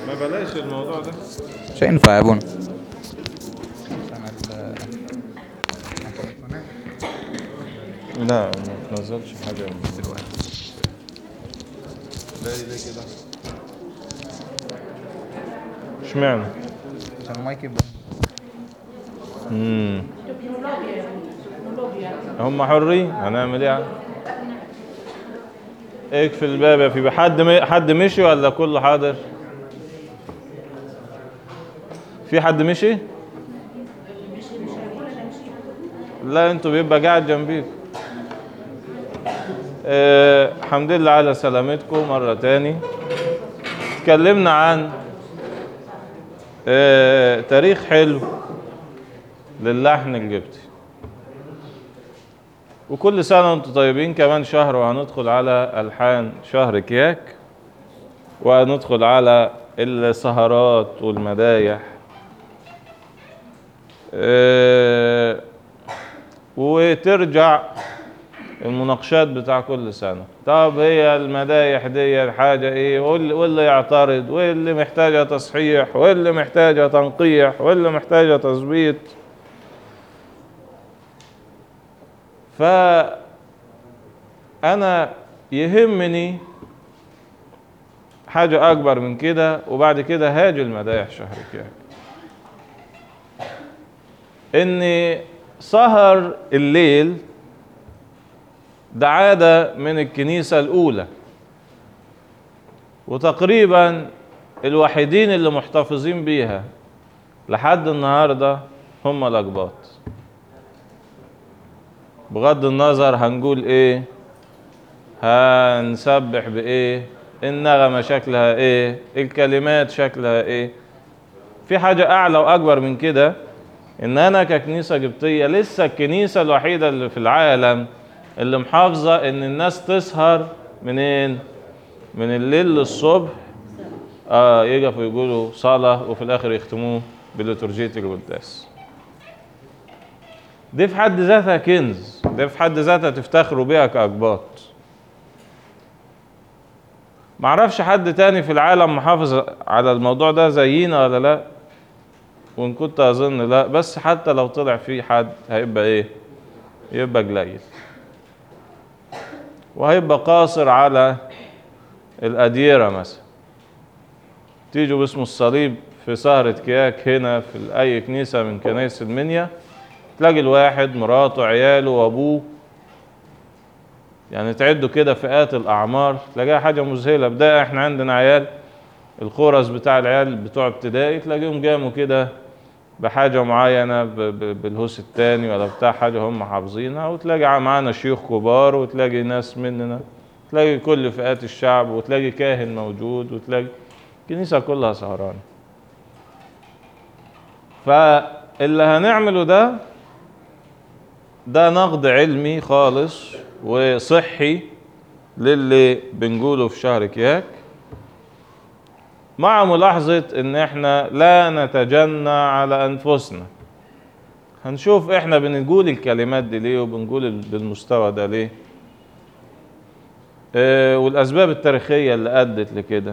ما بلاش الموضوع ده مش هينفع يا ابونا لا ما تنزلش حاجة دلوقتي لا ليه كده اشمعنى عشان المايك يبقى امم هم حرين هنعمل ايه يعني اقفل الباب يا في حد م... حد مشي ولا كله حاضر في حد مشي لا انتوا بيبقى قاعد جنبيكم آه الحمد لله على سلامتكم مرة تاني اتكلمنا عن آه تاريخ حلو للحن الجبتي وكل سنة وانتم طيبين كمان شهر وهندخل على ألحان شهر كياك وهندخل على السهرات والمدايح آه، وترجع المناقشات بتاع كل سنة طب هي المدايح دي حاجة ايه واللي, واللي يعترض واللي محتاجة تصحيح واللي محتاجة تنقيح واللي محتاجة تظبيط فأنا يهمني حاجة أكبر من كده وبعد كده هاجي المدايح شهر كامل إن سهر الليل ده عادة من الكنيسة الأولى وتقريبا الوحيدين اللي محتفظين بيها لحد النهاردة هم الأقباط بغض النظر هنقول ايه هنسبح بايه النغمة شكلها ايه الكلمات شكلها ايه في حاجة اعلى واكبر من كده ان انا ككنيسة قبطية لسه الكنيسة الوحيدة اللي في العالم اللي محافظة ان الناس تسهر منين من الليل للصبح اه يقفوا يقولوا صلاة وفي الاخر يختموه بليتورجية القداس دي في حد ذاتها كنز دي في حد ذاتها تفتخروا بيها كأقباط معرفش حد تاني في العالم محافظ على الموضوع ده زينا ولا لا وان كنت اظن لا بس حتى لو طلع في حد هيبقى ايه يبقى قليل وهيبقى قاصر على الأديرة مثلا تيجوا باسم الصليب في سهرة كياك هنا في أي كنيسة من كنايس المنيا تلاقي الواحد مراته عياله وابوه يعني تعدوا كده فئات الاعمار تلاقيها حاجه مذهله بدايه احنا عندنا عيال الخورس بتاع العيال بتوع ابتدائي تلاقيهم قاموا كده بحاجه معينه ب- ب- بالهوس التاني ولا بتاع حاجه هم حافظينها وتلاقي معانا شيوخ كبار وتلاقي ناس مننا تلاقي كل فئات الشعب وتلاقي كاهن موجود وتلاقي الكنيسه كلها سهرانه فاللي هنعمله ده ده نقد علمي خالص وصحي للي بنقوله في شهر كياك مع ملاحظة ان احنا لا نتجنى على انفسنا هنشوف احنا بنقول الكلمات دي ليه وبنقول بالمستوى ده ليه اه والاسباب التاريخية اللي ادت لكده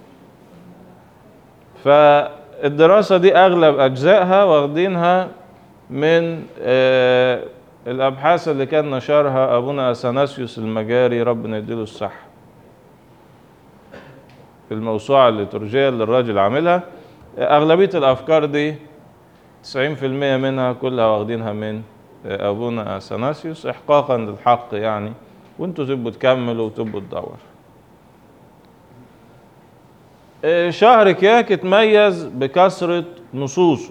فالدراسة دي اغلب اجزائها واخدينها من اه الابحاث اللي كان نشرها ابونا اثناسيوس المجاري ربنا يديله الصحه في الموسوعه الليتورجيه اللي الراجل عاملها اغلبيه الافكار دي 90% منها كلها واخدينها من ابونا اثناسيوس احقاقا للحق يعني وانتوا تبقوا تكملوا وتبقوا تدوروا شهر كياك اتميز بكثره نصوصه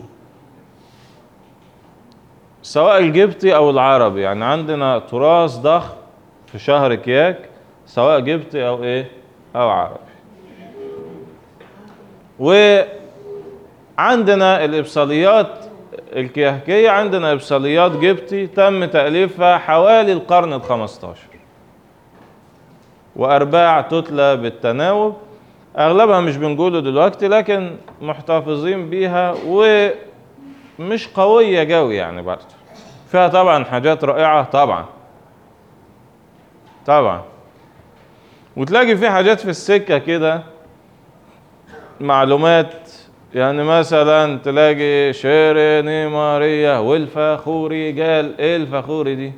سواء الجبتي او العربي يعني عندنا تراث ضخم في شهر كياك سواء جبتي او ايه او عربي وعندنا الابصاليات الكياكية عندنا ابصاليات جبتي تم تأليفها حوالي القرن الخمستاشر وأرباع تتلى بالتناوب أغلبها مش بنقوله دلوقتي لكن محتفظين بيها ومش قوية قوي يعني برضه فيها طبعا حاجات رائعة طبعا طبعا وتلاقي في حاجات في السكة كده معلومات يعني مثلا تلاقي شيريني ماريا والفخوري قال ايه الفخوري دي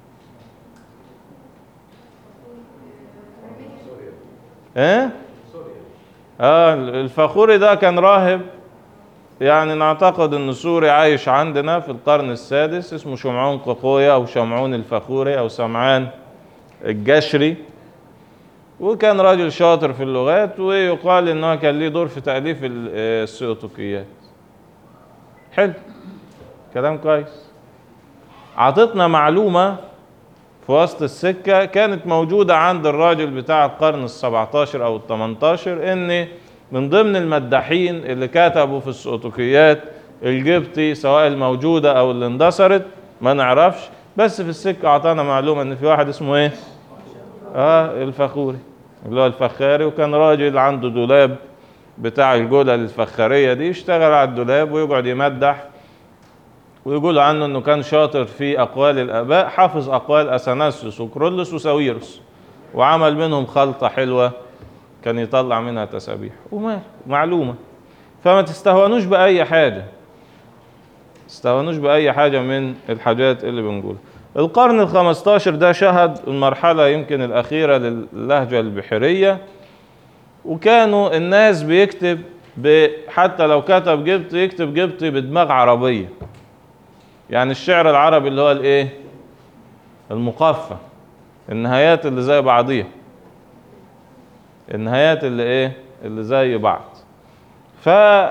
ايه اه الفخوري ده كان راهب يعني نعتقد ان سوري عايش عندنا في القرن السادس اسمه شمعون ققوية او شمعون الفخوري او سمعان الجشري وكان راجل شاطر في اللغات ويقال ان هو كان ليه دور في تأليف ال- آه، السيوطوكيات حلو كلام كويس عطتنا معلومة في وسط السكة كانت موجودة عند الراجل بتاع القرن السبعتاشر أو التمنتاشر إن من ضمن المداحين اللي كتبوا في السؤتوكيات الجبتي سواء الموجودة أو اللي اندثرت ما نعرفش بس في السكة أعطانا معلومة إن في واحد اسمه إيه؟ آه الفخوري اللي هو الفخاري وكان راجل عنده دولاب بتاع الجلل الفخارية دي يشتغل على الدولاب ويقعد يمدح ويقول عنه انه كان شاطر في اقوال الاباء حافظ اقوال اثناسيوس وكرولوس وساويرس وعمل منهم خلطه حلوه كان يطلع منها تسابيح ومال معلومه فما تستهونوش باي حاجه تستهونوش باي حاجه من الحاجات اللي بنقولها القرن الخمستاشر ده شهد المرحله يمكن الاخيره للهجه البحريه وكانوا الناس بيكتب ب- حتى لو كتب جبت يكتب جبت بدماغ عربيه يعني الشعر العربي اللي هو الايه المقفى النهايات اللي زي بعضيها النهايات اللي ايه اللي زي بعض ف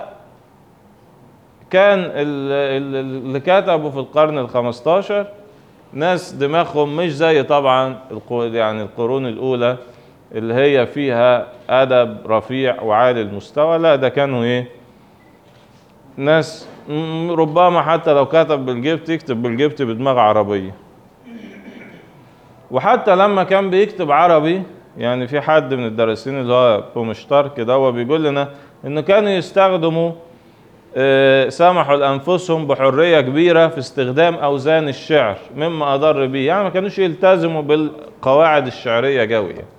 كان ال- ال- اللي كتبوا في القرن الخمستاشر ناس دماغهم مش زي طبعا القو- يعني القرون الاولى اللي هي فيها ادب رفيع وعالي المستوى لا ده كانوا ايه ناس م- ربما حتى لو كتب بالجبت يكتب بالجبت بدماغ عربية وحتى لما كان بيكتب عربي يعني في حد من الدارسين اللي هو بومشتارك ده هو بيقول لنا انه كانوا يستخدموا آه، سمحوا لانفسهم بحريه كبيره في استخدام اوزان الشعر مما اضر به يعني ما كانوش يلتزموا بالقواعد الشعريه قوي يعني.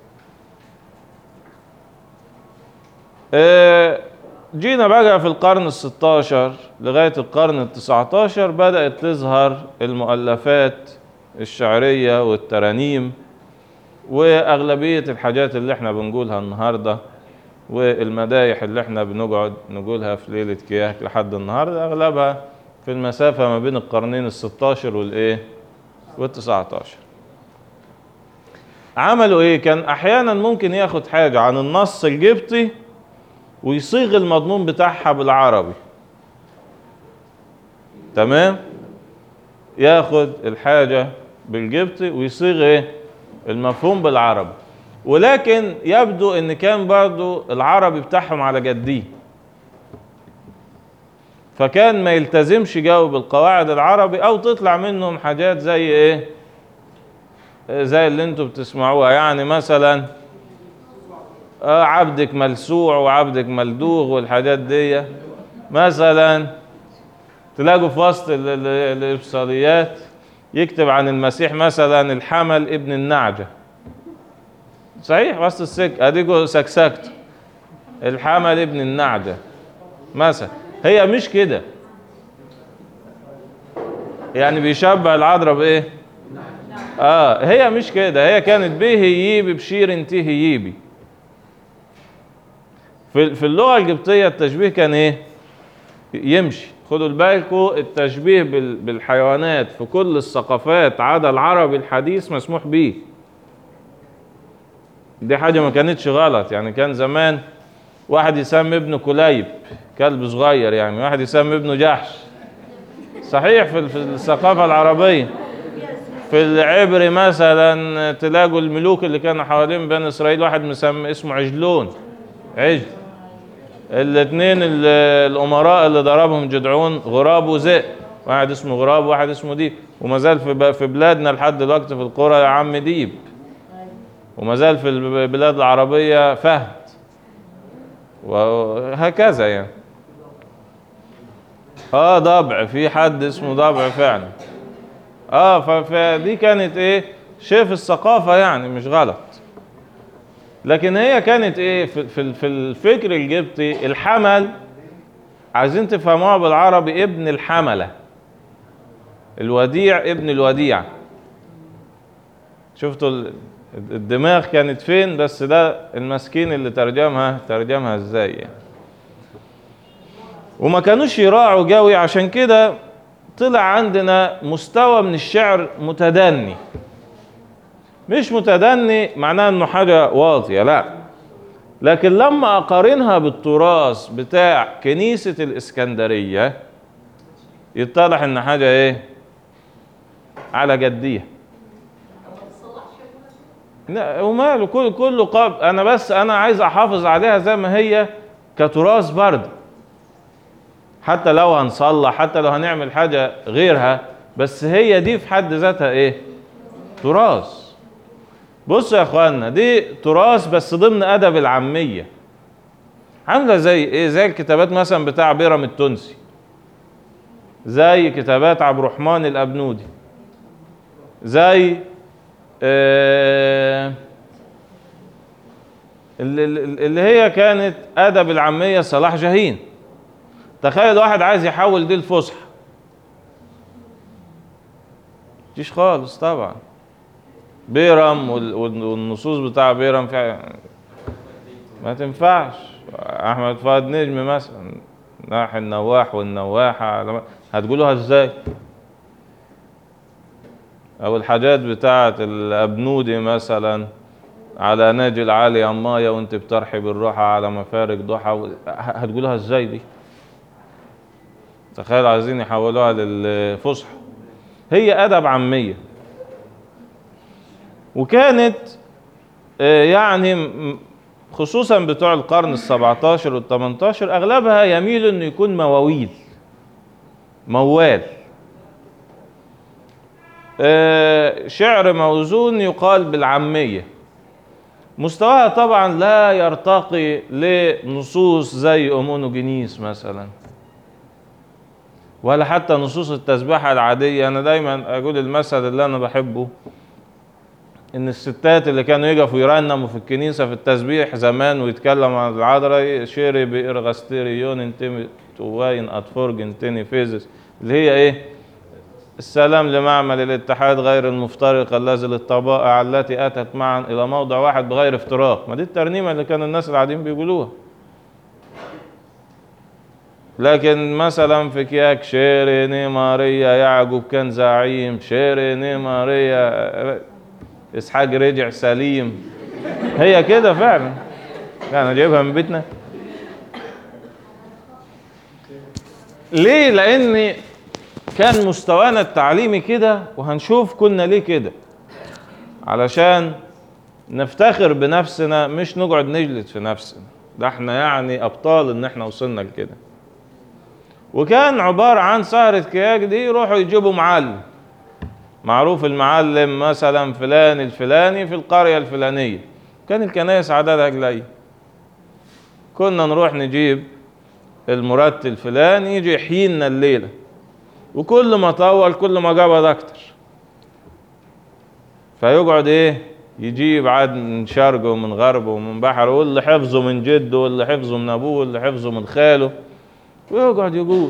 آه، جينا بقى في القرن الستاشر لغاية القرن التسعتاشر بدأت تظهر المؤلفات الشعرية والترانيم وأغلبية الحاجات اللي احنا بنقولها النهاردة والمدايح اللي احنا بنقعد نقولها في ليلة كياك لحد النهاردة أغلبها في المسافة ما بين القرنين الستاشر والإيه والتسعتاشر عملوا إيه كان أحيانا ممكن ياخد حاجة عن النص الجبطي ويصيغ المضمون بتاعها بالعربي تمام ياخد الحاجة بالجبطي ويصيغ ايه المفهوم بالعربي ولكن يبدو ان كان برضو العربي بتاعهم على جديه فكان ما يلتزمش جو بالقواعد العربي او تطلع منهم حاجات زي ايه زي اللي انتوا بتسمعوها يعني مثلا آه عبدك ملسوع وعبدك ملدوغ والحاجات دي مثلا تلاقوا في وسط ال- ال- الإبصاريات يكتب عن المسيح مثلا الحمل ابن النعجة صحيح وسط السك اديكوا سكسكت الحمل ابن النعجة مثلا هي مش كده يعني بيشبه العذراء بايه اه هي مش كده هي كانت به ييبي بشير انتي ييبي في في اللغه القبطيه التشبيه كان ايه يمشي خدوا بالكم التشبيه بال- بالحيوانات في كل الثقافات عدا العربي الحديث مسموح بيه دي حاجه ما كانتش غلط يعني كان زمان واحد يسمي ابنه كليب كلب صغير يعني واحد يسمي ابنه جحش صحيح في في الثقافه العربيه في العبري مثلا تلاقوا الملوك اللي كانوا حوالين بني اسرائيل واحد مسمي اسمه عجلون عجل الاثنين الامراء اللي ضربهم جدعون غراب وذئب واحد اسمه غراب وواحد اسمه ديب وما زال في ب- في بلادنا لحد دلوقتي في القرى يا عم ديب وما زال في البلاد العربيه فهد وهكذا يعني اه ضبع في حد اسمه ضبع فعلا اه ف- فدي كانت ايه شيء في الثقافه يعني مش غلط لكن هي كانت ايه في في في الفكر القبطي الحمل عايزين تفهموها بالعربي ابن الحمله الوديع ابن الوديع شفتوا ال- الدماغ كانت فين بس ده المسكين اللي ترجمها ترجمها ازاي يعني وما كانوش يراعوا قوي عشان كده طلع عندنا مستوى من الشعر متدني مش متدني معناه انه حاجة واطية لا لكن لما اقارنها بالتراث بتاع كنيسة الاسكندرية يتضح ان حاجة ايه على جدية لا وماله كل كله قاب انا بس انا عايز احافظ عليها زي ما هي كتراث برضه حتى لو هنصلح حتى لو هنعمل حاجة غيرها بس هي دي في حد ذاتها ايه تراث بصوا يا اخوانا دي تراث بس ضمن ادب العامية عاملة زي ايه زي الكتابات مثلا بتاع بيرم التونسي زي كتابات عبد الرحمن الابنودي زي آه اللي, اللي هي كانت ادب العامية صلاح جاهين تخيل واحد عايز يحول دي الفصحى مفيش خالص طبعا بيرم وال- وال- والنصوص بتاع بيرم في ما تنفعش احمد فؤاد نجم مثلا ناحي النواح والنواحة على- هتقولوها ازاي او الحاجات بتاعت الابنودي مثلا على ناجي العالي أماية وانت بترحي بالروحة على مفارق ضحى و- هتقولوها ازاي دي تخيل عايزين يحولوها للفصحى هي ادب عاميه وكانت آه، يعني م- خصوصا بتوع القرن ال17 وال18 اغلبها يميل انه يكون مواويل موال آه، شعر موزون يقال بالعاميه مستواها طبعا لا يرتقي لنصوص زي أمونوجينيس مثلا ولا حتى نصوص التسبيحة العادية أنا دايما أقول المثل اللي أنا بحبه إن الستات اللي كانوا يقفوا يرنموا في الكنيسة في التسبيح زمان ويتكلموا عن العذراء شيري بإرغستيريون انتمي تواين أطفرج انتني فيزس اللي هي إيه؟ السلام لمعمل الاتحاد غير المفترق الذي للطبائع التي أتت معا إلى موضع واحد بغير افتراق ما دي الترنيمة اللي كان الناس العاديين بيقولوها لكن مثلا في كياك شيريني ماريا يعقوب كان زعيم شيريني ماريا اسحاق رجع سليم هي كده فعلا انا جايبها من بيتنا ليه لان كان مستوانا التعليمي كده وهنشوف كنا ليه كده علشان نفتخر بنفسنا مش نقعد نجلد في نفسنا ده احنا يعني ابطال ان احنا وصلنا لكده وكان عبارة عن سهرة كياك دي يروحوا يجيبوا معلم معروف المعلم مثلا فلان الفلاني في القرية الفلانية كان الكنائس عددها قليل كنا نروح نجيب المرتل الفلاني يجي يحيينا الليلة وكل ما طول كل ما قبض اكتر فيقعد ايه يجيب عاد من شرقه ومن غربه ومن بحره واللي حفظه من جده واللي حفظه من ابوه واللي حفظه من خاله ويقعد يقول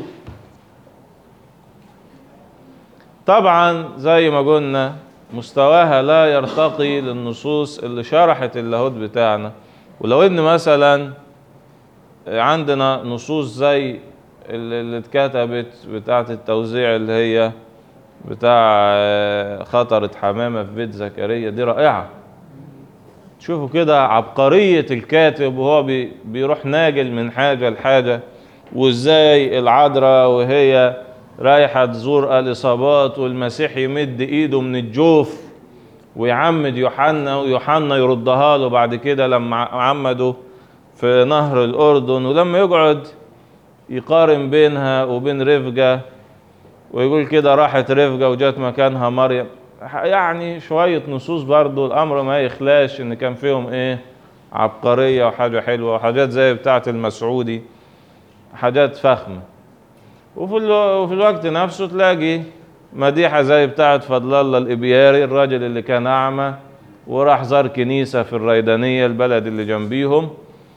طبعا زي ما قلنا مستواها لا يرتقي للنصوص اللي شرحت اللاهوت بتاعنا ولو ان مثلا عندنا نصوص زي اللي اللي اتكتبت بتاعة التوزيع اللي هي بتاع آه، خطرة حمامة في بيت زكريا دي رائعة شوفوا كده عبقرية الكاتب وهو بي بيروح ناقل من حاجة لحاجة وازاي العذراء وهي رايحة تزور الإصابات والمسيح يمد إيده من الجوف ويعمد يوحنا ويوحنا يردها له بعد كده لما عمده في نهر الأردن ولما يقعد يقارن بينها وبين رفقة ويقول كده راحت رفقة وجات مكانها مريم يعني شوية نصوص برضو الأمر ما يخلاش إن كان فيهم إيه عبقرية وحاجة حلوة وحاجات زي بتاعة المسعودي حاجات فخمة وفي, الو... وفي الوقت نفسه تلاقي مديحة زي بتاعة فضل الله الإبياري الراجل اللي كان أعمى وراح زار كنيسة في الريدانية البلد اللي جنبيهم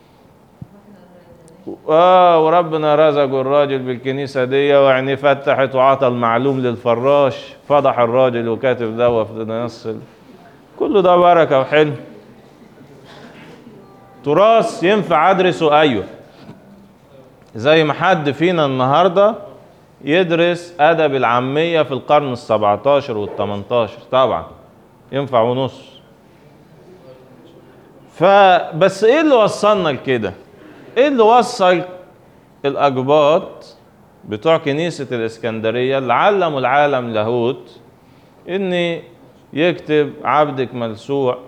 اه وربنا رزقه الراجل بالكنيسة دي وعينيه فتحت وعطى المعلوم للفراش فضح الراجل وكاتب دوا في نص ال- كله ده بركة وحلم تراث ينفع ادرسه ايوه زي ما حد فينا النهارده يدرس ادب العاميه في القرن ال17 وال18 طبعا ينفع ونص فبس ايه اللي وصلنا لكده ايه اللي وصل الاقباط بتوع كنيسه الاسكندريه اللي علموا العالم لاهوت ان يكتب عبدك ملسوع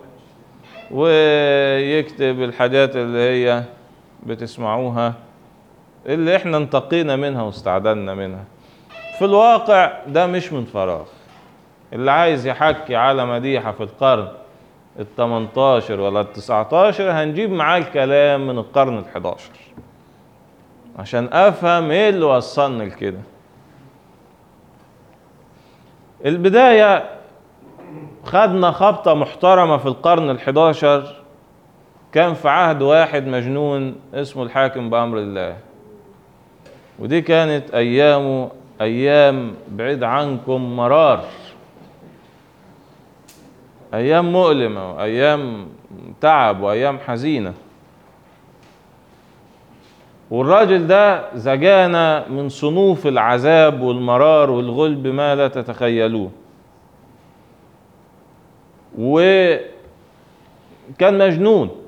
ويكتب الحاجات اللي هي بتسمعوها اللي احنا انتقينا منها واستعدلنا منها في الواقع ده مش من فراغ اللي عايز يحكي على مديحة في القرن ال 18 ولا ال 19 هنجيب معاه الكلام من القرن ال 11 عشان افهم ايه اللي وصلني لكده البداية خدنا خبطة محترمة في القرن ال 11 كان في عهد واحد مجنون اسمه الحاكم بأمر الله ودي كانت أيامه أيام بعيد عنكم مرار أيام مؤلمة وأيام تعب وأيام حزينة والراجل ده زجانا من صنوف العذاب والمرار والغلب ما لا تتخيلوه وكان مجنون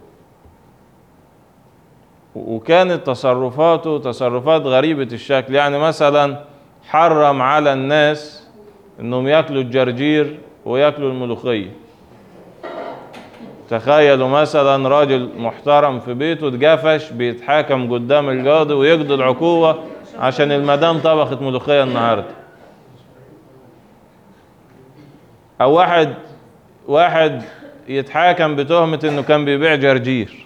وكانت تصرفاته تصرفات غريبة الشكل يعني مثلا حرم على الناس انهم ياكلوا الجرجير وياكلوا الملوخية تخيلوا مثلا راجل محترم في بيته اتجفش بيتحاكم قدام القاضي ويقضي العقوبة عشان المدام طبخت ملوخية النهاردة او واحد واحد يتحاكم بتهمة انه كان بيبيع جرجير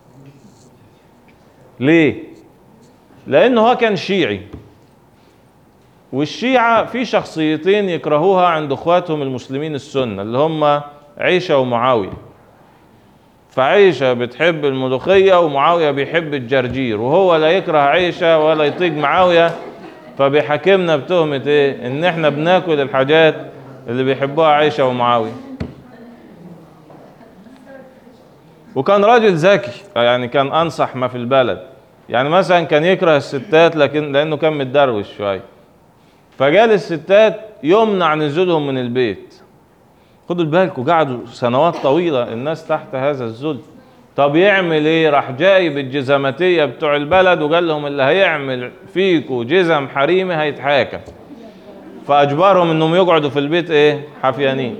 ليه؟ لأنه هو كان شيعي والشيعة في شخصيتين يكرهوها عند اخواتهم المسلمين السنة اللي هم عيشة ومعاوية فعيشة بتحب الملوخية ومعاوية بيحب الجرجير وهو لا يكره عيشة ولا يطيق معاوية فبيحاكمنا بتهمة ايه؟ ان احنا بناكل الحاجات اللي بيحبوها عيشة ومعاوية وكان راجل ذكي يعني كان انصح ما في البلد يعني مثلا كان يكره الستات لكن لانه كان متدروش شويه فجال الستات يمنع نزولهم من البيت خدوا بالكم قعدوا سنوات طويله الناس تحت هذا الذل طب يعمل ايه راح جايب الجزماتيه بتوع البلد وقال لهم اللي هيعمل فيكوا جزم حريمي هيتحاكم فاجبرهم انهم يقعدوا في البيت ايه حفيانين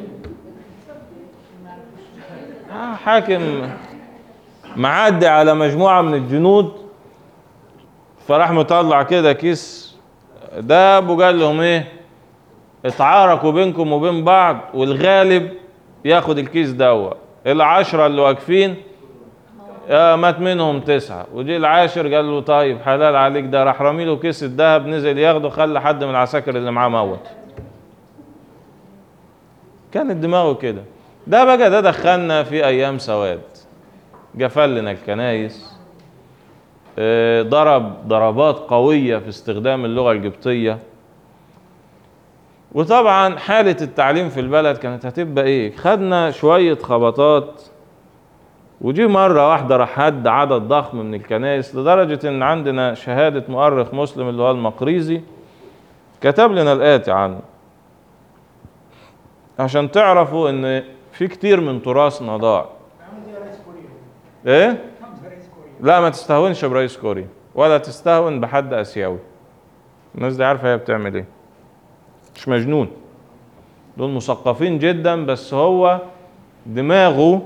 آه حاكم معدي على مجموعة من الجنود فراح مطلع كده كيس داب وقال لهم ايه اتعاركوا بينكم وبين بعض والغالب ياخد الكيس دوا العشرة اللي واقفين آه مات منهم تسعة وجي العاشر قال له طيب حلال عليك ده راح رمي له كيس الذهب نزل ياخده خلى حد من العساكر اللي معاه موت كانت دماغه كده ده بقى ده دخلنا في ايام سواد جفل لنا الكنايس آه، ضرب ضربات قوية في استخدام اللغة القبطية وطبعا حالة التعليم في البلد كانت هتبقى ايه خدنا شوية خبطات وجي مرة واحدة راح هد عدد ضخم من الكنائس لدرجة ان عندنا شهادة مؤرخ مسلم اللي هو المقريزي كتب لنا الآتي عنه عشان تعرفوا ان في كتير من تراثنا ضاع ايه لا ما تستهونش برئيس كوريا ولا تستهون بحد اسيوي الناس دي عارفه هي بتعمل ايه مش مجنون دول مثقفين جدا بس هو دماغه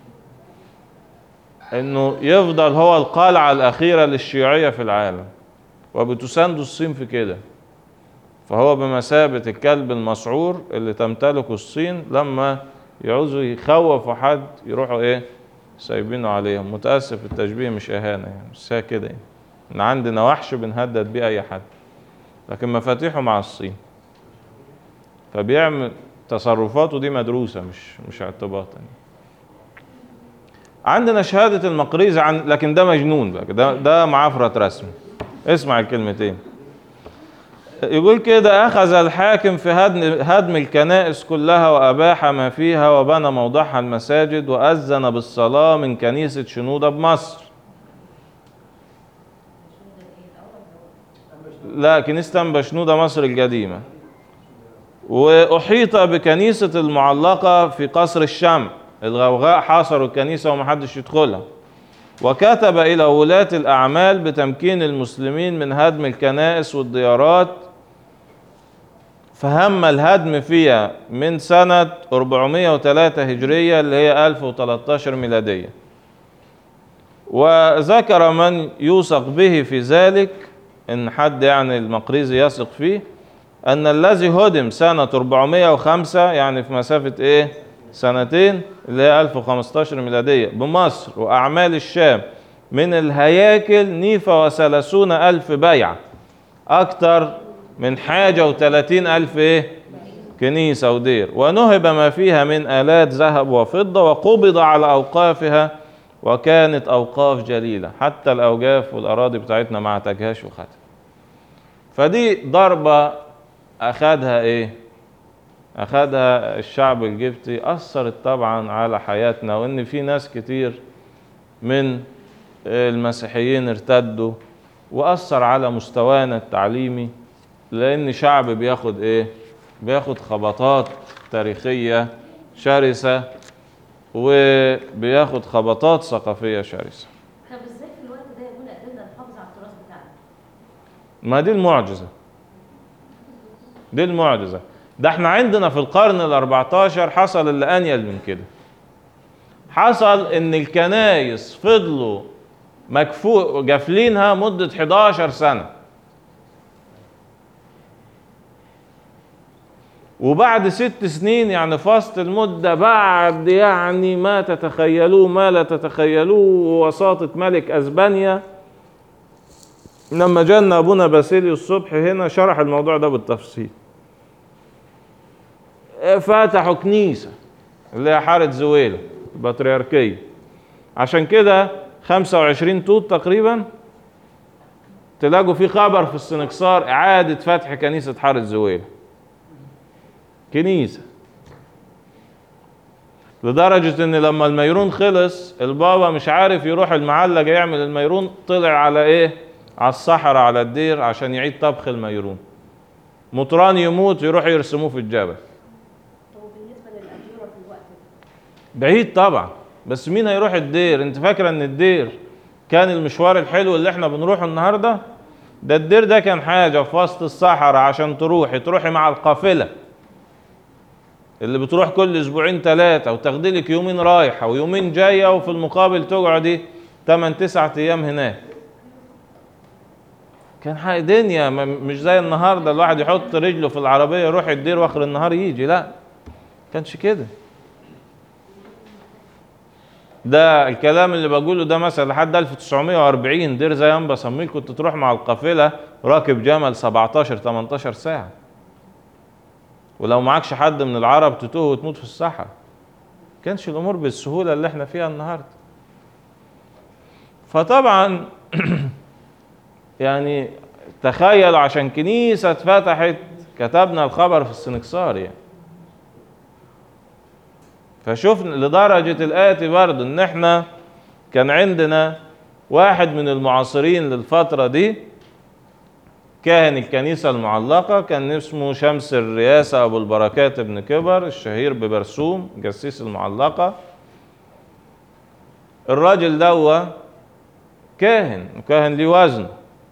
انه يفضل هو القلعه الاخيره للشيوعيه في العالم وبتساند الصين في كده فهو بمثابة الكلب المسعور اللي تمتلكه الصين لما يعوزوا يخوفوا حد يروحوا ايه سايبينه عليهم متأسف التشبيه مش إهانة يعني بس هي كده يعني إن عندنا وحش بنهدد بيه أي حد لكن مفاتيحه مع الصين فبيعمل تصرفاته دي مدروسة مش مش اعتباطا يعني. عندنا شهادة المقريزة عن لكن ده مجنون بقى ده ده معفرة رسمي اسمع الكلمتين يقول كده أخذ الحاكم في هدم, هدم الكنائس كلها وأباح ما فيها وبنى موضعها المساجد وأذن بالصلاة من كنيسة شنودة بمصر لا كنيسة أنبا شنودة مصر القديمة وأحيط بكنيسة المعلقة في قصر الشمع الغوغاء حاصروا الكنيسة ومحدش يدخلها وكتب إلى ولاة الأعمال بتمكين المسلمين من هدم الكنائس والديارات فهم الهدم فيها من سنة 403 هجرية اللي هي 1013 ميلادية وذكر من يوثق به في ذلك إن حد يعني المقريزي يثق فيه أن الذي هدم سنة 405 يعني في مسافة إيه؟ سنتين اللي هي 1015 ميلادية بمصر وأعمال الشام من الهياكل نيفة وثلاثون ألف بيعة أكتر من حاجة وثلاثين ألف إيه؟ كنيسة ودير ونهب ما فيها من آلات ذهب وفضة وقبض على أوقافها وكانت أوقاف جليلة حتى الأوجاف والأراضي بتاعتنا ما اعتجهاش وخدها فدي ضربة أخدها إيه؟ أخدها الشعب الجبتي أثرت طبعا على حياتنا وإن في ناس كتير من المسيحيين ارتدوا وأثر على مستوانا التعليمي لأن شعب بياخد إيه؟ بياخد خبطات تاريخية شرسة وبياخد خبطات ثقافية شرسة طب ازاي في الوقت ده يكون قدرنا نحافظ على التراث بتاعنا؟ ما دي المعجزة دي المعجزة ده احنا عندنا في القرن ال 14 حصل اللي انيل من كده حصل ان الكنايس فضلوا مكفو جافلينها مدة 11 سنة وبعد ست سنين يعني فاست المدة بعد يعني ما تتخيلوه ما لا تتخيلوه وساطة ملك اسبانيا لما جانا ابونا باسيليو الصبح هنا شرح الموضوع ده بالتفصيل فتحوا كنيسة اللي هي حارة زويلة البطريركية عشان كده 25 توت تقريبا تلاقوا في خبر في السنكسار إعادة فتح كنيسة حارة زويلة كنيسة لدرجة ان لما الميرون خلص البابا مش عارف يروح المعلقة يعمل الميرون طلع على ايه على الصحراء على الدير عشان يعيد طبخ الميرون مطران يموت يروح يرسموه في الجبل هو بالنسبه للاجوره في الوقت ده بعيد طبعا بس مين هيروح الدير انت فاكره ان الدير كان المشوار الحلو اللي احنا بنروحه النهارده ده الدير ده كان حاجه في وسط الصحراء عشان تروحي تروحي مع القافله اللي بتروح كل اسبوعين ثلاثه وتاخدي لك يومين رايحه ويومين جايه وفي المقابل تقعدي 8 9 ايام هناك كان حاجه دنيا ما- مش زي النهارده الواحد يحط رجله في العربيه يروح الدير واخر النهار يجي لا كانش كده ده الكلام اللي بقوله ده مثلا لحد 1940 دير زي انبا صميل كنت تروح مع القافله راكب جمل 17 18 ساعه ولو معكش حد من العرب تتوه وتموت في الصحراء كانش الامور بالسهوله اللي احنا فيها النهارده فطبعا يعني تخيلوا عشان كنيسه اتفتحت كتبنا الخبر في السنكسار يعني فشوفنا لدرجة الآتي برضه إن إحنا كان عندنا واحد من المعاصرين للفترة دي كاهن الكنيسة المعلقة كان اسمه شمس الرياسة أبو البركات ابن كبر الشهير ببرسوم جسيس المعلقة الراجل دوا كاهن وكاهن ليه وزن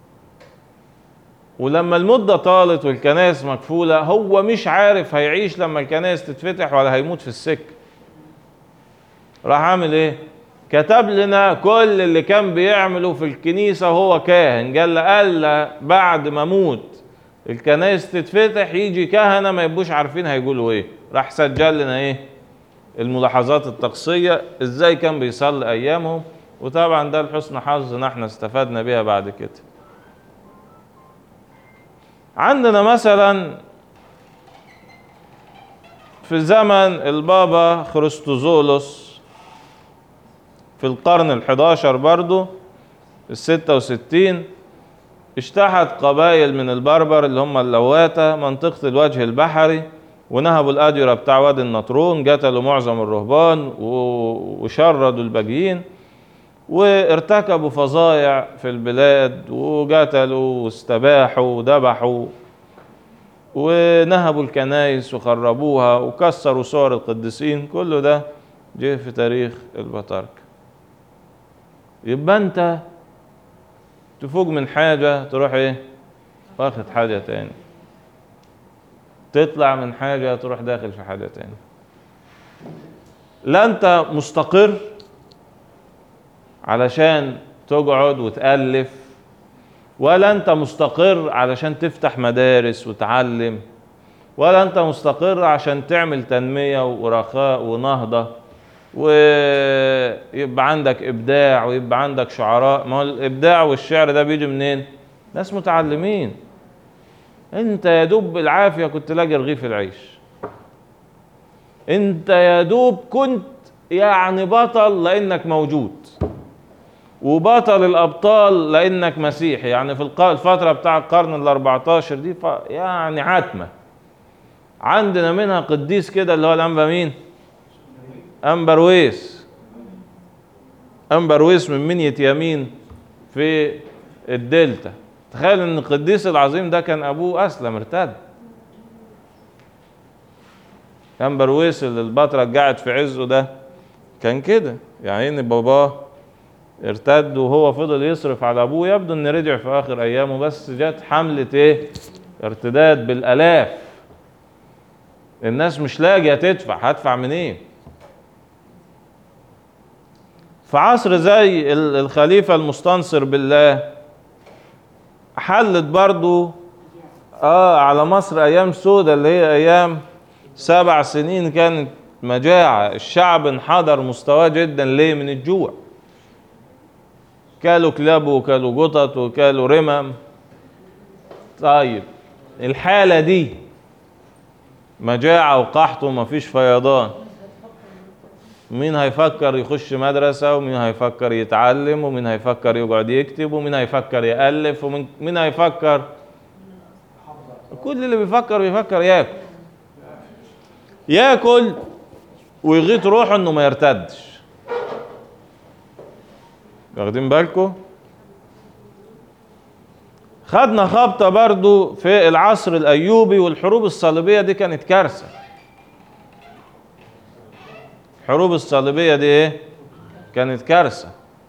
ولما المدة طالت والكنائس مكفولة هو مش عارف هيعيش لما الكنائس تتفتح ولا هيموت في السكة راح عامل ايه كتب لنا كل اللي كان بيعمله في الكنيسة وهو كاهن قال قال بعد ما اموت الكنائس تتفتح يجي كهنة ما يبقوش عارفين هيقولوا ايه راح سجل لنا ايه الملاحظات الطقسية ازاي كان بيصلي ايامهم وطبعا ده لحسن حظنا احنا استفدنا بيها بعد كده عندنا مثلا في زمن البابا خريستوزولوس في في القرن الحداشر برضو الستة وستين اجتاحت قبائل من البربر اللي هم اللواتة منطقة الوجه البحري ونهبوا الأديرة بتاع وادي النطرون قتلوا معظم الرهبان و- وشردوا الباقيين وارتكبوا فظائع في البلاد وقتلوا واستباحوا وذبحوا ونهبوا الكنائس وخربوها وكسروا صور القديسين كل ده جه في تاريخ البطاركة يبقى انت تفوق من حاجة تروح ايه واخد حاجة تاني تطلع من حاجة تروح داخل في حاجة تاني لا انت مستقر علشان تقعد وتألف ولا انت مستقر علشان تفتح مدارس وتعلم ولا انت مستقر عشان تعمل تنمية ورخاء ونهضة ويبقى عندك ابداع ويبقى عندك شعراء ما هو الابداع والشعر ده بيجي منين ناس متعلمين انت يا دوب بالعافية كنت لاقي رغيف العيش انت يا دوب كنت يعني بطل لانك موجود وبطل الابطال لانك مسيحي يعني في الق- الفتره بتاع القرن ال 14 دي ف- يعني عتمه عندنا منها قديس كده اللي هو الانبا مين انبرويس انبرويس من منية يمين في الدلتا تخيل ان القديس العظيم ده كان ابوه اسلم ارتد انبرويس اللي البطرك قاعد في عزه ده كان كده يعني ان باباه ارتد وهو فضل يصرف على ابوه يبدو ان رجع في اخر ايامه بس جت حمله ايه ارتداد بالالاف الناس مش لاقيه تدفع هدفع منين إيه؟ في عصر زي ال- الخليفه المستنصر بالله حلت برضو اه على مصر ايام سودة اللي هي ايام سبع سنين كانت مجاعه الشعب انحدر مستواه جدا ليه من الجوع كالوا كلاب وكالوا قطط وكالوا رمم طيب الحالة دي مجاعة وقحط ومفيش فيضان مين هيفكر يخش مدرسة ومين هيفكر يتعلم ومين هيفكر يقعد يكتب ومين هيفكر يألف ومين مين هيفكر كل اللي بيفكر بيفكر ياكل ياكل ويغيط روحه انه ما يرتدش واخدين بالكم خدنا خبطة برضو في العصر الأيوبي والحروب الصليبية دي كانت كارثة الحروب الصليبية دي ايه كانت كارثة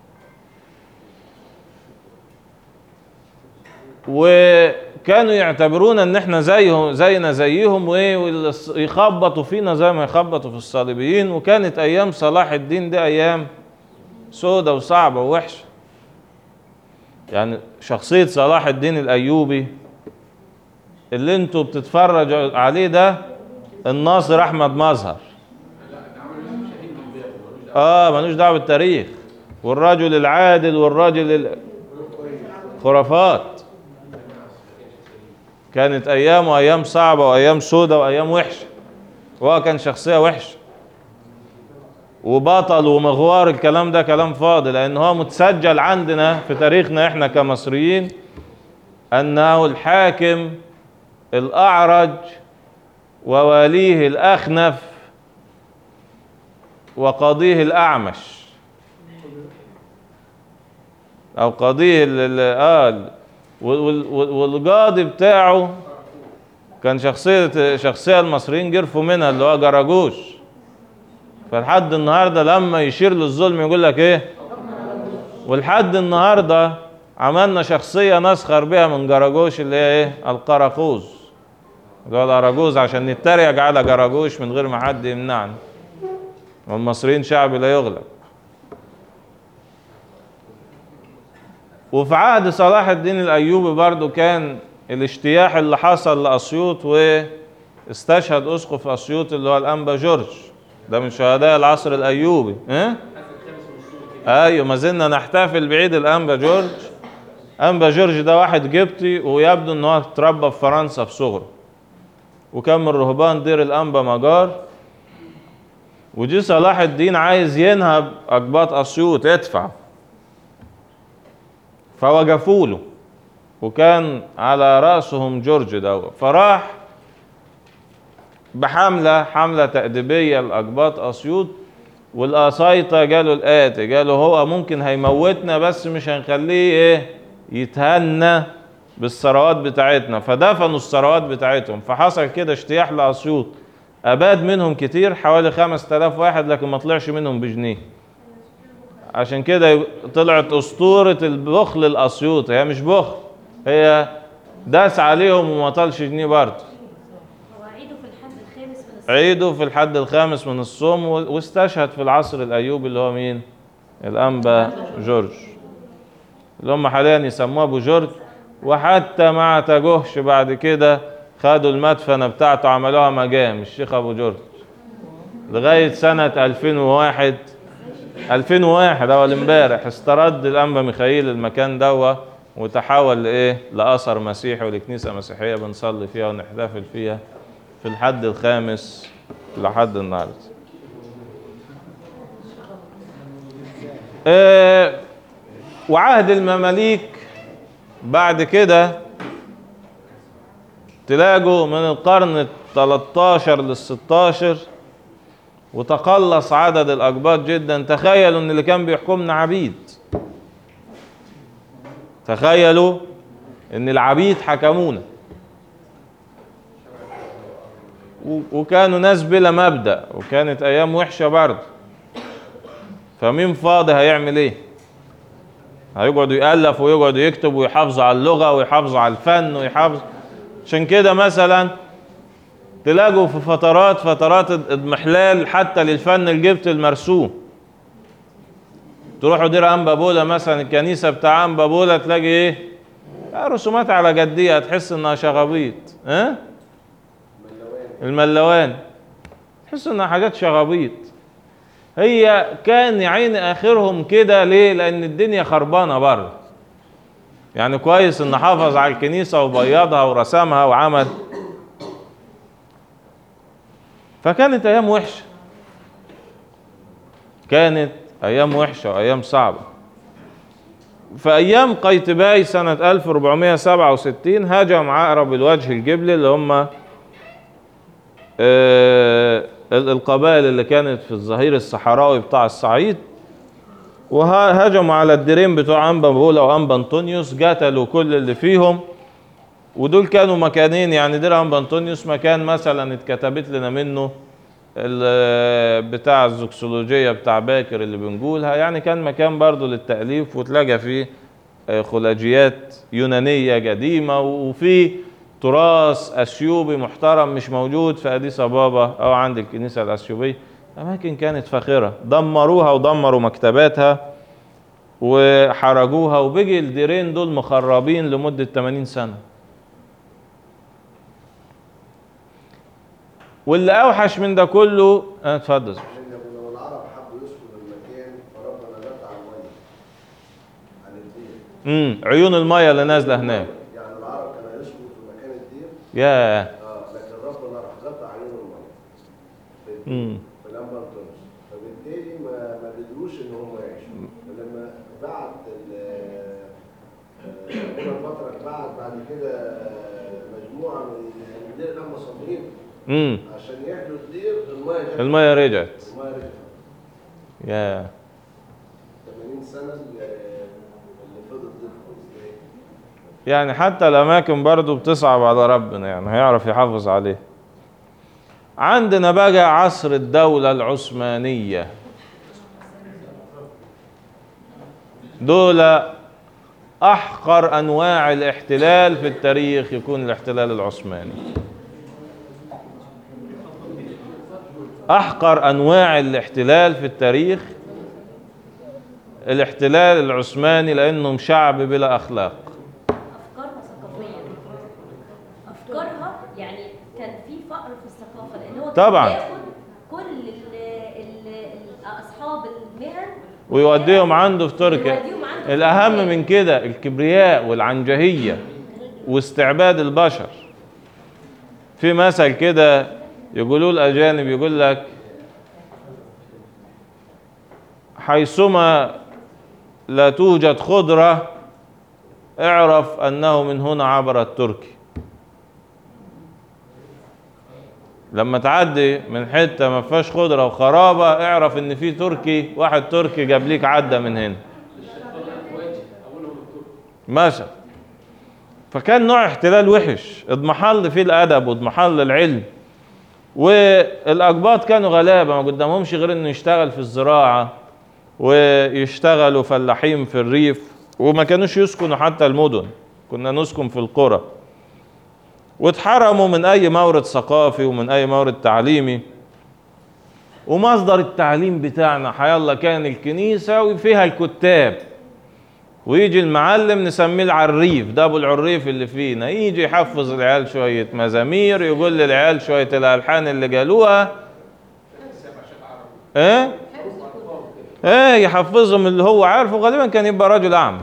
وكانوا يعتبرونا ان احنا زيهم زينا زيهم وايه والص- يخبطوا فينا زي ما يخبطوا في الصليبيين وكانت ايام صلاح الدين دي ايام سودة وصعبة ووحشة يعني شخصية صلاح الدين الأيوبي اللي انتوا بتتفرجوا عليه ده الناصر أحمد مظهر اه ملوش دعوة بالتاريخ والرجل العادل والرجل ال- خرافات كانت أيامه أيام صعبة وأيام سودة وأيام وحشة وهو كان شخصية وحشة وبطل ومغوار الكلام ده كلام فاضي لان هو متسجل عندنا في تاريخنا احنا كمصريين انه الحاكم الاعرج وواليه الاخنف وقاضيه الاعمش او قاضيه ال- ال- اه ال- وال- وال- والقاضي بتاعه كان شخصيه شخصيه المصريين جرفوا منها اللي هو جراجوش فلحد النهارده لما يشير للظلم يقول لك ايه ولحد النهارده عملنا شخصيه نسخر بها من جراجوش اللي هي ايه القراقوز اللي هو الاراجوز عشان نتريق على جراجوش من غير ما حد يمنعنا والمصريين شعب لا يغلب وفي عهد صلاح الدين الايوبي برضو كان الاجتياح اللي حصل لاسيوط واستشهد اسقف اسيوط اللي هو الانبا جورج ده من شهداء العصر الايوبي ها ايوه ما زلنا نحتفل بعيد الانبا جورج انبا جورج ده واحد قبطي ويبدو ان هو اتربى في فرنسا في صغره وكان من رهبان دير الانبا مجار وجي صلاح الدين عايز ينهب أقباط أسيوط ادفع فوقفوا له وكان على رأسهم جورج ده فراح بحملة حملة تأديبية لأقباط أسيوط والقصايطة جاله الآتي قالوا هو ممكن هيموتنا بس مش هنخليه إيه يتهنى بالثروات بتاعتنا فدفنوا الثروات بتاعتهم فحصل كده اجتياح لأسيوط أباد منهم كتير حوالي 5000 واحد لكن ما طلعش منهم بجنيه عشان كده طلعت أسطورة البخل الأسيوط هي مش بخل هي داس عليهم وما طالش جنيه برضه هو عيده في الحد الخامس من الصيف عيده في الحد الخامس من الصوم و- واستشهد في العصر الايوبي اللي هو مين؟ الانبا جورج اللي هم حاليا يسموه ابو جورج وحتى ما اعتجوهش بعد كده خدوا المدفنه بتاعته عملوها مجام الشيخ ابو جورج لغايه سنه 2001 2001 اول امبارح استرد الانبا ميخائيل المكان دوا وتحول لايه؟ لاثر مسيحي ولكنيسه مسيحيه بنصلي فيها ونحتفل فيها في الحد الخامس لحد النهارده. آه وعهد المماليك بعد كده تلاقوا من القرن ال 13 لل 16 وتقلص عدد الأقباط جدا تخيلوا ان اللي كان بيحكمنا عبيد تخيلوا ان العبيد حكمونا و- وكانوا ناس بلا مبدأ وكانت أيام وحشة برضه فمين فاضي هيعمل إيه؟ هيقعدوا يألفوا ويقعدوا يكتبوا ويحافظوا على اللغة ويحافظوا على الفن ويحافظوا عشان كده مثلا تلاقوا في فترات فترات اضمحلال حتى للفن الجبت المرسوم تروحوا دير أنبابولا مثلا الكنيسة بتاع أنبابولا تلاقي إيه؟ آه، رسومات على جدية تحس إنها شغابيط ها؟ الملوان تحس انها حاجات شغابيط هي كان يا عيني اخرهم كده ليه لان الدنيا خربانه بره يعني كويس ان حافظ على الكنيسه وبيضها ورسمها وعمل فكانت ايام وحشه كانت ايام وحشه وايام صعبه في ايام قيتباي سنه 1467 هاجم عقرب الوجه الجبلي اللي هم آه، ال- القبائل اللي كانت في الظهير الصحراوي بتاع الصعيد وهجموا على الديرين بتوع انبا بولا وانبا انطونيوس قتلوا كل اللي فيهم ودول كانوا مكانين يعني دير انبا انطونيوس مكان مثلا اتكتبت لنا منه ال- بتاع الزوكسولوجية بتاع باكر اللي بنقولها يعني كان مكان برضو للتأليف وتلاقى فيه آه، خلاجيات يونانية قديمة وفي تراث أثيوبي محترم مش موجود في أديس أبابا أو عند الكنيسة الأثيوبية أماكن كانت فاخرة دمروها ودمروا مكتباتها وحرجوها وبقي الديرين دول مخربين لمدة 80 سنة واللي أوحش من ده كله آه، اتفضل لما لما العرب حبوا يسكنوا المكان فربنا نزع الميه عن الدين امم عيون المية اللي نازلة هناك يعني العرب كانوا يسكنوا في مكان الدين ياه اه لكن ربنا راح قطع عيون الميه في الدين، امم في الانبا انطونيوس فبالتالي ما ما قدروش ان هم يعيشوا فلما بعت ال- آه، هنا فتره بعت بعد كده آه، مجموعه من من دير الانبا صابرين امم عشان يحلوا الدير الميه جت المية رجعت الميه رجعت ياه 80 سنه اللي اللي فضلت دي خالص يعني حتى الأماكن برضو بتصعب على ربنا يعني هيعرف يحافظ عليه عندنا بقى عصر الدولة العثمانية دول أحقر أنواع الاحتلال في التاريخ يكون الاحتلال العثماني أحقر أنواع الاحتلال في التاريخ الاحتلال العثماني لأنهم شعب بلا أخلاق افكارها ثقافيه افكارها يعني كان في فقر في الثقافه لان هو كان طبعاً. بياخد كل ال ال ال اصحاب المهن ويوديهم عنده في تركيا ويوديهم عنده في الأهم تركيا. من كده الكبرياء والعنجهية واستعباد البشر في مثل كده يقولوه الأجانب يقول لك حيثما لا توجد خضرة اعرف أنه من هنا عبر التركي لما تعدي من حتة ما فيهاش خضرة وخرابة اعرف ان في تركي واحد تركي جاب ليك عدى من هنا مثلا فكان نوع احتلال وحش اضمحل فيه الادب واضمحل العلم والاقباط كانوا غلابه ما قدامهمش غير انه يشتغل في الزراعه ويشتغلوا فلاحين في الريف وما كانوش يسكنوا حتى المدن كنا نسكن في القرى واتحرموا من اي مورد ثقافي ومن اي مورد تعليمي ومصدر التعليم بتاعنا حيالله كان الكنيسه وفيها الكتاب ويجي المعلم نسميه العريف ده ابو العريف اللي فينا يجي يحفظ العيال شويه مزامير يقول للعيال شويه الالحان اللي قالوها ايه ايه يحفظهم اللي هو عارفه غالبا كان يبقى رجل اعمى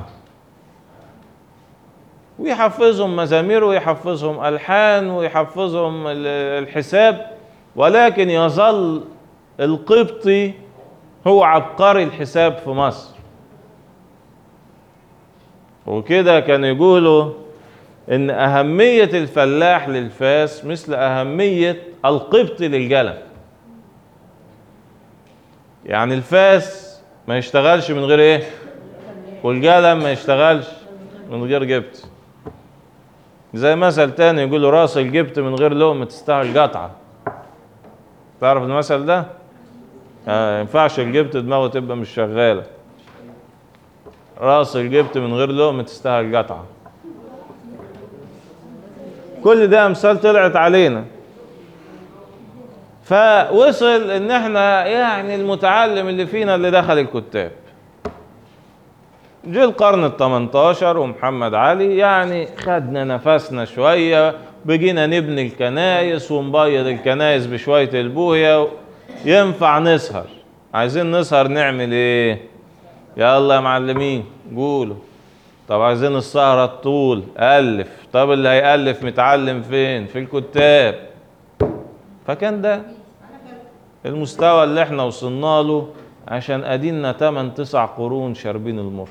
ويحفظهم مزامير ويحفظهم الحان ويحفظهم ال- الحساب ولكن يظل القبطي هو عبقري الحساب في مصر وكده كانوا يقولوا ان اهمية الفلاح للفاس مثل اهمية القبطي للجلم يعني الفاس ما يشتغلش من غير ايه والجلم ما يشتغلش من غير جبت زي مثل تاني يقولوا راس الجبت من غير لقمة تستاهل قطعة تعرف المثل ده؟ آه ينفعش الجبت دماغه تبقى مش شغالة راس الجبت من غير لقمة تستاهل قطعة كل ده امثال طلعت علينا فوصل ان احنا يعني المتعلم اللي فينا اللي دخل الكتاب جه القرن ال 18 ومحمد علي يعني خدنا نفسنا شويه بقينا نبني الكنايس ونبيض الكنايس بشويه البويه ينفع نسهر عايزين نسهر نعمل ايه يلا يا معلمين قولوا طب عايزين السهرة الطول ألف طب اللي هيألف متعلم فين في الكتاب فكان ده المستوى اللي احنا وصلنا له عشان ادينا 8 9 قرون شاربين المر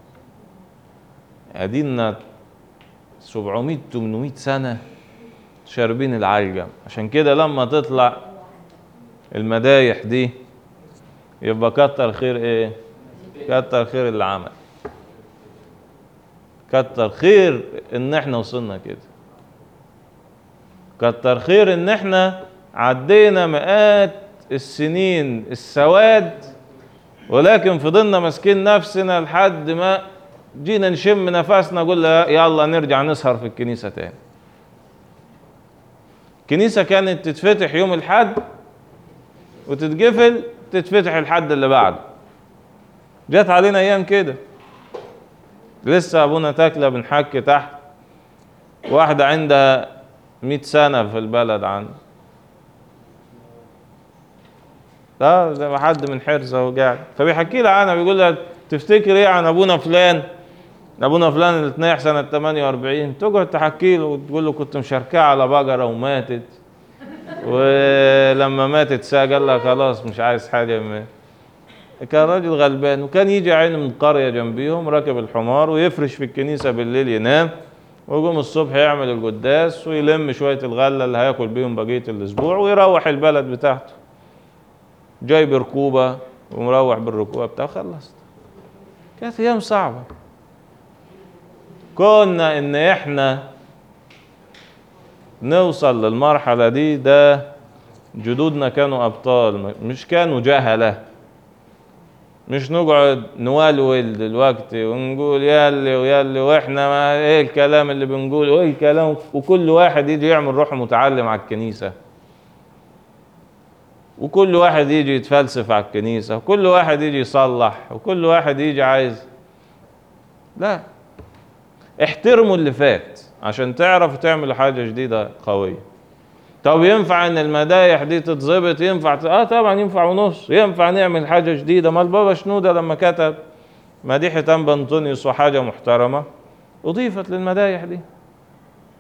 ادينا 700 800 سنة شاربين العلجم عشان كده لما تطلع المدايح دي يبقى كتر خير ايه كتر خير اللي عمل كتر خير ان احنا وصلنا كده كتر خير ان احنا عدينا مئات السنين السواد ولكن فضلنا ماسكين نفسنا لحد ما جينا نشم نفسنا قلنا يلا نرجع نسهر في الكنيسة تاني الكنيسة كانت تتفتح يوم الحد وتتقفل تتفتح الحد اللي بعده جت علينا ايام كده لسه ابونا تاكله بنحكي تحت واحدة عندها مئة سنة في البلد عنده اه زي ما حد من حرزه وقاعد فبيحكي لها عنها بيقول لها تفتكر ايه عن ابونا فلان ابونا فلان اللي اتنيح سنه 48 تقعد تحكي له وتقول له كنت مشاركاه على بقره وماتت ولما ماتت ساعه قال لها خلاص مش عايز حاجه من كان راجل غلبان وكان يجي عين من قريه جنبيهم راكب الحمار ويفرش في الكنيسه بالليل ينام ويقوم الصبح يعمل القداس ويلم شويه الغله اللي هياكل بيهم بقيه الاسبوع ويروح البلد بتاعته جايب ركوبة ومروح بالركوبة بتاعه خلصت كانت أيام صعبة كنا إن إحنا نوصل للمرحلة دي ده جدودنا كانوا أبطال مش كانوا جهلة مش نقعد نولول دلوقتي ونقول ياللي وياللي واحنا ما ايه الكلام اللي بنقوله وايه الكلام وكل واحد يجي يعمل روحه متعلم على الكنيسه وكل واحد يجي يتفلسف على الكنيسة وكل واحد يجي يصلح وكل واحد يجي عايز لا احترموا اللي فات عشان تعرفوا تعملوا حاجة جديدة قوية طب ينفع ان المدايح دي تتظبط ينفع ت... اه طبعا ينفع ونص ينفع نعمل حاجة جديدة ما البابا شنودة لما كتب مديحة أنبا أنطونيوس وحاجة محترمة أضيفت للمدايح دي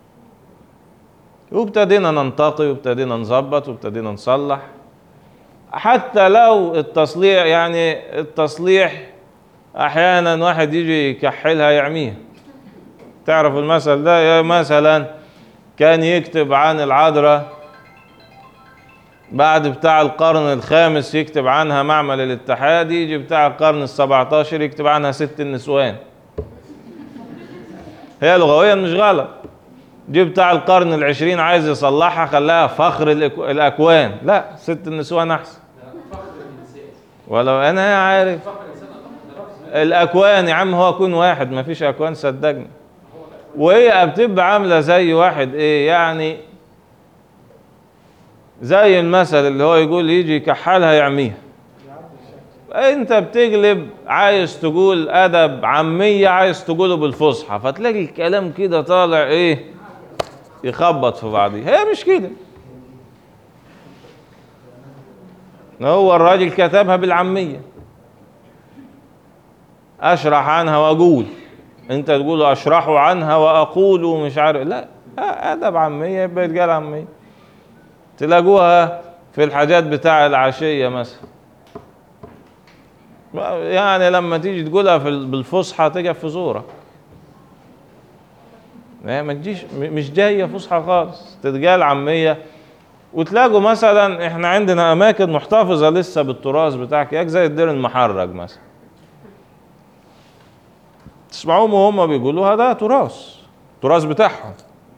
وابتدينا ننتقي وابتدينا نظبط وابتدينا نصلح حتى لو التصليح يعني التصليح احيانا واحد يجي يكحلها يعميها تعرف المثل ده يا مثلا كان يكتب عن العذراء بعد بتاع القرن الخامس يكتب عنها معمل الاتحاد يجي بتاع القرن السبعتاشر يكتب عنها ست النسوان هي لغويا مش غلط جه بتاع القرن العشرين عايز يصلحها خلاها فخر الأك- الأكوان لا ست النسوان أحسن ولو أنا عارف الأكوان يا عم هو كون واحد ما فيش أكوان صدقني وهي بتبقى عاملة زي واحد إيه يعني زي المثل اللي هو يقول يجي يكحلها يعميها انت بتقلب عايز تقول ادب عاميه عايز تقوله بالفصحى فتلاقي الكلام كده طالع ايه يخبط في بعضيه هي مش كده هو الراجل كتبها بالعاميه اشرح عنها واقول انت تقول اشرح عنها واقول ومش عارف لا ادب عاميه يبقى يتقال عاميه تلاقوها في الحاجات بتاع العشيه مثلا يعني لما تيجي تقولها في ال- بالفصحى تقف في زورك ما ما تجيش م- مش جايه فصحى خالص تتقال عاميه وتلاقوا مثلا احنا عندنا اماكن محتفظه لسه بالتراث بتاعك ياك زي الدير المحرج مثلا تسمعوهم وهم بيقولوها ده تراث تراث بتاعهم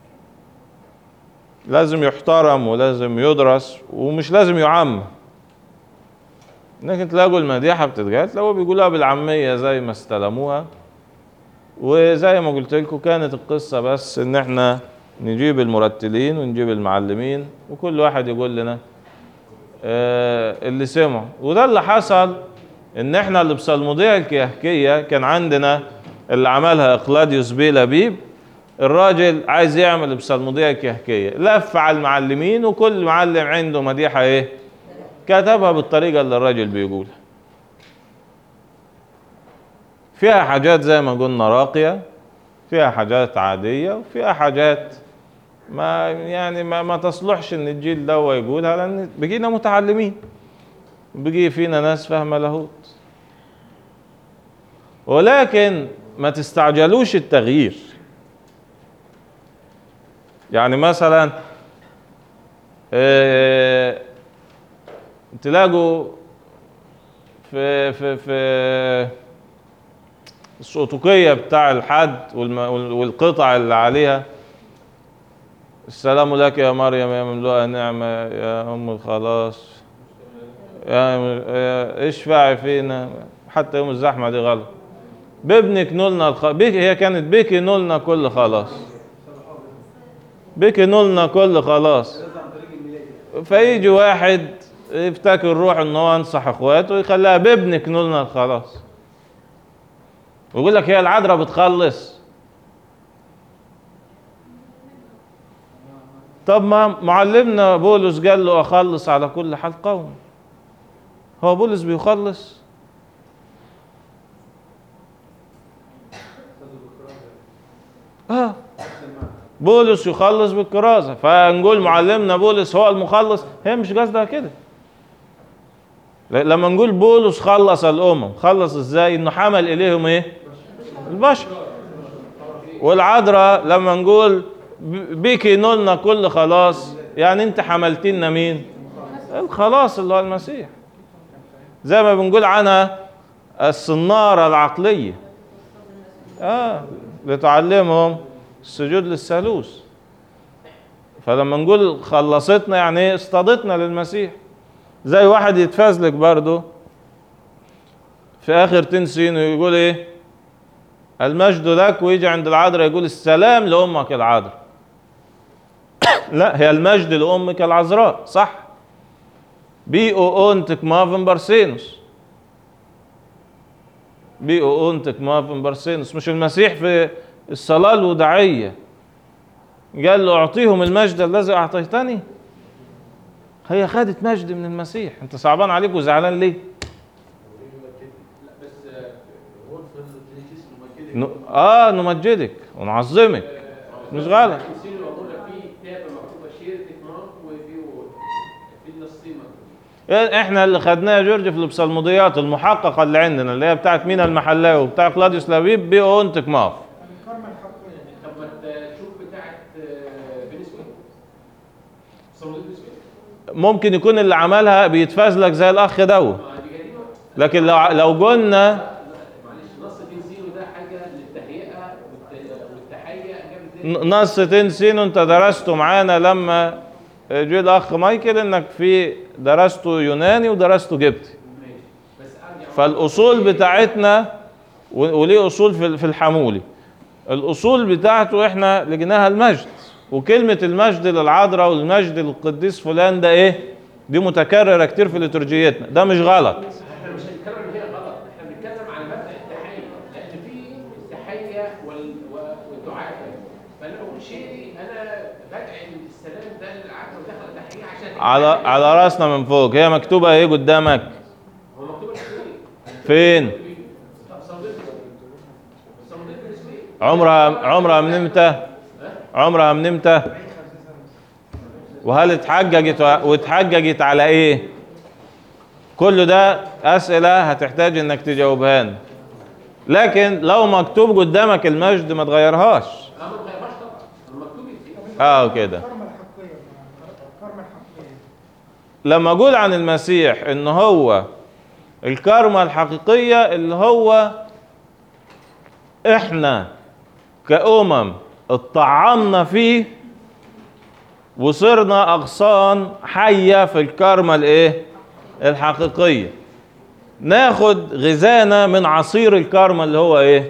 لازم يحترم ولازم يدرس ومش لازم يعم لكن تلاقوا المديحة بتتقال تلاقوا بيقولوها بالعامية زي ما استلموها وزي ما قلت لكم كانت القصة بس ان احنا نجيب المرتلين ونجيب المعلمين وكل واحد يقول لنا آه اللي سمعه وده اللي حصل ان احنا اللي بصلمودية الكيهكية كان عندنا اللي عملها اقلاديوس بيه لبيب الراجل عايز يعمل بصلمودية الكيهكية لف على المعلمين وكل معلم عنده مديحة ايه كتبها بالطريقة اللي الراجل بيقولها فيها حاجات زي ما قلنا راقية فيها حاجات عادية وفيها حاجات ما يعني ما, ما تصلحش ان الجيل ده هو يقولها لان بقينا متعلمين بقي فينا ناس فاهمة لاهوت ولكن ما تستعجلوش التغيير يعني مثلا آه، تلاقوا في في في السقطوكية بتاع الحد والم- وال- والقطع اللي عليها السلام لك يا مريم يا مملوءة نعمة يا أم الخلاص يا يا- اشفعي فينا حتى يوم الزحمة دي غلط بابنك نولنا الخ... بك هي كانت بك نولنا كل خلاص بك نولنا كل خلاص فيجي واحد يفتكر روح ان هو ينصح اخواته ويخليها بابنك نولنا الخلاص ويقول لك هي العذراء بتخلص طب ما معلمنا بولس قال له اخلص على كل حال قوم هو بولس بيخلص اه بولس يخلص بالكرازة فنقول معلمنا بولس هو المخلص هي مش قصدها كده ل- لما نقول بولس خلص الأمم خلص ازاي انه حمل إليهم ايه البشر والعذراء لما نقول ب- بيكي نولنا كل خلاص يعني انت حملت لنا مين الخلاص اللي هو المسيح زي ما بنقول عنها الصنارة العقلية اه لتعلمهم السجود للثالوث فلما نقول خلصتنا يعني ايه اصطادتنا للمسيح زي واحد يتفزلك برضه في اخر تنسين ويقول ايه المجد لك ويجي عند العذراء يقول السلام لامك العذراء لا هي المجد لامك العذراء صح بي او اونتك مافن بارسينوس بي او اونتك مافن بارسينوس مش المسيح في الصلاة الوداعية قال له اعطيهم المجد الذي اعطيتني هي خدت مجد من المسيح انت صعبان عليك وزعلان ليه ن... اه نمجدك ونعظمك مش غلط التمثيل اللي معمول لك فيه كتابه مكتوبه شيرتك مارك وفيه في النصيمه احنا اللي خدناها يا جورج في البصلموديات المحققه اللي عندنا اللي هي بتاعت مينا المحلاوي وبتاع كلاديوس لابيب بي اونتك ماف طب ما تشوف بتاعت آه، بني سويف صمودين بني سويف ممكن يكون اللي عملها بيتفازلك زي الاخ دو ما دي جريمه لكن لو لو قلنا معلش نص دين زيرو ده حاجه للتهيئه والت- والتحيه جابت ن- نص تنسينو انت درسته معانا لما جه الاخ مايكل انك في درسته يوناني ودرسته جبتي ماشي بس ارجع فالاصول بتاعتنا و- وليه اصول في في الحمولي الاصول بتاعته احنا لقيناها المجد وكلمه المجد للعذراء والمجد للقديس فلان ده ايه دي متكرره كتير في ليتورجيتنا ده مش غلط احنا مش هنتكلم ان هي غلط احنا بنتكلم عن مبدا التحيه لان في التحيه وال- و- والدعاء فانا بقول شيء انا بدعي السلام ده للعبد ودخل تحيه عشان على على راسنا من فوق هي مكتوبه ايه قدامك هو مكتوب الاسمين فين صمودين صمودين بني سويف عمرها عمرها من امتى عمرها من امتى وهل اتحججت واتحججت على ايه كل ده اسئله هتحتاج انك تجاوبها لنا لكن لو مكتوب قدامك المجد ما تغيرهاش اه ما تغيرهاش طبعا المكتوب فيه اه كده لما اقول عن المسيح ان هو الكارما الحقيقيه اللي هو احنا كأمم اتطعمنا فيه وصرنا اغصان حيه في الكارما الايه الحقيقيه ناخد غذانا من عصير الكارما اللي هو ايه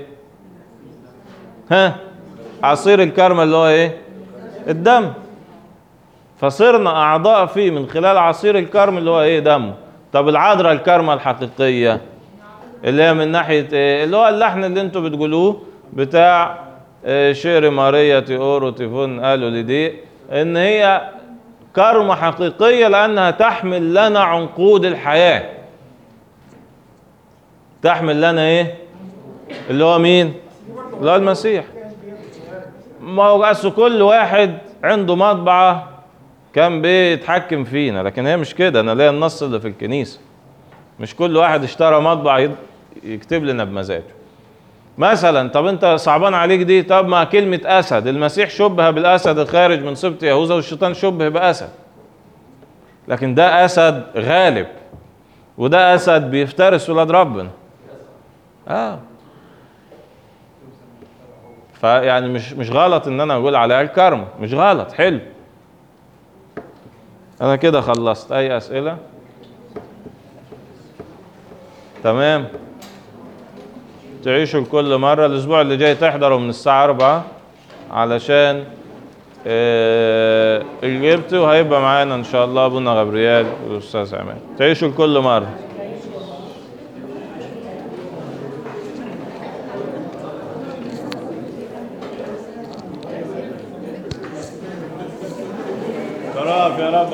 ها عصير الكارما اللي هو ايه الدم فصرنا اعضاء فيه من خلال عصير الكرم اللي هو ايه دمه طب العذراء الكرمة الحقيقية اللي هي من ناحية ايه اللي هو اللحن اللي انتوا بتقولوه بتاع إيه شعر ماريا تيورو تيفون قالوا لدي ان هي كرمة حقيقية لانها تحمل لنا عنقود الحياة تحمل لنا ايه اللي هو مين اللي هو المسيح ما هو أصل كل واحد عنده مطبعة كان بيتحكم فينا لكن هي مش كده انا ليا النص اللي في الكنيسة مش كل واحد اشترى مطبعة يد- يكتب لنا بمزاجه مثلا طب انت صعبان عليك دي طب ما كلمة اسد المسيح شبه بالاسد الخارج من سبط يهوذا والشيطان شبه باسد لكن ده اسد غالب وده اسد بيفترس ولاد ربنا اه فيعني مش مش غلط ان انا اقول عليها الكرم مش غلط حلو انا كده خلصت اي اسئله تمام تعيشوا كل مرة الأسبوع اللي جاي تحضروا من الساعة 4 علشان آه الجبت وهيبقى معانا إن شاء الله أبونا غبريال والأستاذ عماد تعيشوا كل مرة يا رب يا رب